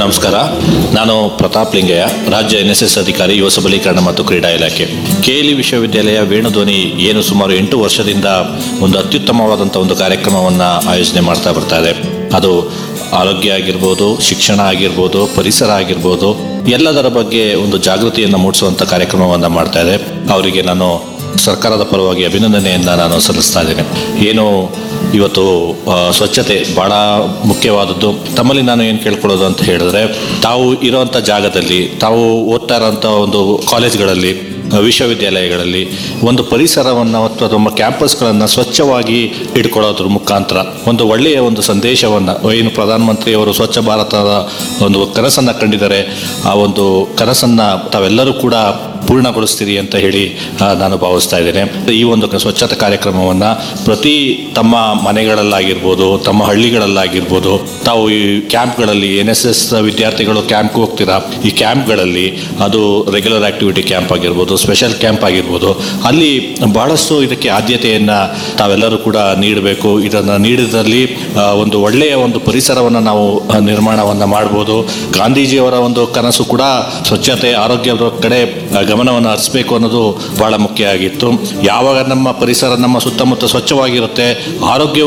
ನಮಸ್ಕಾರ ನಾನು ಪ್ರತಾಪ್ ಲಿಂಗಯ್ಯ ರಾಜ್ಯ ಎನ್ ಎಸ್ ಎಸ್ ಅಧಿಕಾರಿ ಯುವ ಸಬಲೀಕರಣ ಮತ್ತು ಕ್ರೀಡಾ ಇಲಾಖೆ ಕೆಎಲ್ಇ ವಿಶ್ವವಿದ್ಯಾಲಯ ವೇಣುಧ್ವನಿ ಏನು ಸುಮಾರು ಎಂಟು ವರ್ಷದಿಂದ ಒಂದು ಅತ್ಯುತ್ತಮವಾದಂಥ ಒಂದು ಕಾರ್ಯಕ್ರಮವನ್ನು ಆಯೋಜನೆ ಮಾಡ್ತಾ ಬರ್ತಾ ಇದೆ ಅದು ಆರೋಗ್ಯ ಆಗಿರ್ಬೋದು ಶಿಕ್ಷಣ ಆಗಿರ್ಬೋದು ಪರಿಸರ ಆಗಿರ್ಬೋದು ಎಲ್ಲದರ ಬಗ್ಗೆ ಒಂದು ಜಾಗೃತಿಯನ್ನು ಮೂಡಿಸುವಂಥ ಕಾರ್ಯಕ್ರಮವನ್ನು ಮಾಡ್ತಾ ಇದೆ ಅವರಿಗೆ ನಾನು ಸರ್ಕಾರದ ಪರವಾಗಿ ಅಭಿನಂದನೆಯನ್ನು ನಾನು ಸಲ್ಲಿಸ್ತಾ ಇದ್ದೇನೆ ಏನು ಇವತ್ತು ಆ, ಸ್ವಚ್ಛತೆ ಬಹಳ ಮುಖ್ಯವಾದದ್ದು ತಮ್ಮಲ್ಲಿ ನಾನು ಏನು ಕೇಳ್ಕೊಳ್ಳೋದು ಅಂತ ಹೇಳಿದ್ರೆ ತಾವು ಇರೋವಂಥ ಜಾಗದಲ್ಲಿ ತಾವು ಓದ್ತಾ ಇರೋಂಥ ಒಂದು ಕಾಲೇಜ್ಗಳಲ್ಲಿ ಆ, ವಿಶ್ವವಿದ್ಯಾಲಯಗಳಲ್ಲಿ ಒಂದು ಪರಿಸರವನ್ನು ಅಥವಾ ನಮ್ಮ ಕ್ಯಾಂಪಸ್ಗಳನ್ನು ಸ್ವಚ್ಛವಾಗಿ ಇಟ್ಕೊಳ್ಳೋದ್ರ ಮುಖಾಂತರ ಒಂದು ಒಳ್ಳೆಯ ಒಂದು ಸಂದೇಶವನ್ನು ಏನು ಪ್ರಧಾನಮಂತ್ರಿಯವರು ಸ್ವಚ್ಛ ಭಾರತದ ಒಂದು ಕನಸನ್ನು ಕಂಡಿದ್ದಾರೆ ಆ ಒಂದು ಕನಸನ್ನು ತಾವೆಲ್ಲರೂ ಕೂಡ ಪೂರ್ಣಗೊಳಿಸ್ತೀರಿ ಅಂತ ಹೇಳಿ ಆ, ನಾನು ಭಾವಿಸ್ತಾ ಇದ್ದೇನೆ ಈ ಒಂದು ಕ- ಸ್ವಚ್ಛತಾ ಕಾರ್ಯಕ್ರಮವನ್ನು ಪ್ರತಿ ತಮ್ಮ ಮನೆಗಳಲ್ಲಾಗಿರ್ಬೋದು ತಮ್ಮ ಹಳ್ಳಿಗಳಲ್ಲಾಗಿರ್ಬೋದು ತಾವು ಈ ಕ್ಯಾಂಪ್ಗಳಲ್ಲಿ ಎನ್ ಎಸ್ ಎಸ್ ವಿದ್ಯಾರ್ಥಿಗಳು ಕ್ಯಾಂಪ್ಗೆ ಹೋಗ್ತೀರಾ ಈ ಕ್ಯಾಂಪ್ಗಳಲ್ಲಿ ಅದು ರೆಗ್ಯುಲರ್ ಆಕ್ಟಿವಿಟಿ ಕ್ಯಾಂಪ್ ಆಗಿರ್ಬೋದು ಸ್ಪೆಷಲ್ ಕ್ಯಾಂಪ್ ಆಗಿರ್ಬೋದು ಅಲ್ಲಿ ಬಹಳಷ್ಟು ಇದಕ್ಕೆ ಆದ್ಯತೆಯನ್ನು ತಾವೆಲ್ಲರೂ ಕೂಡ ನೀಡಬೇಕು ಇದನ್ನು ನೀಡಿದಲ್ಲಿ ಆ, ಒಂದು ಒಳ್ಳೆಯ ಒಂದು ಪರಿಸರವನ್ನು ನಾವು ಆ, ನಿರ್ಮಾಣವನ್ನು ಮಾಡ್ಬೋದು ಗಾಂಧೀಜಿಯವರ ಒಂದು ಕನಸು ಕೂಡ ಸ್ವಚ್ಛತೆ ಆರೋಗ್ಯದ ಕಡೆ ಆ, ಗಮನವನ್ನು ಹರಿಸಬೇಕು ಅನ್ನೋದು ಬಹಳ ಮುಖ್ಯ ಆಗಿತ್ತು ಯಾವಾಗ ನಮ್ಮ ಪರಿಸರ ನಮ್ಮ ಸುತ್ತಮುತ್ತ ಸ್ವಚ್ಛವಾಗಿರುತ್ತೆ ಆರೋಗ್ಯ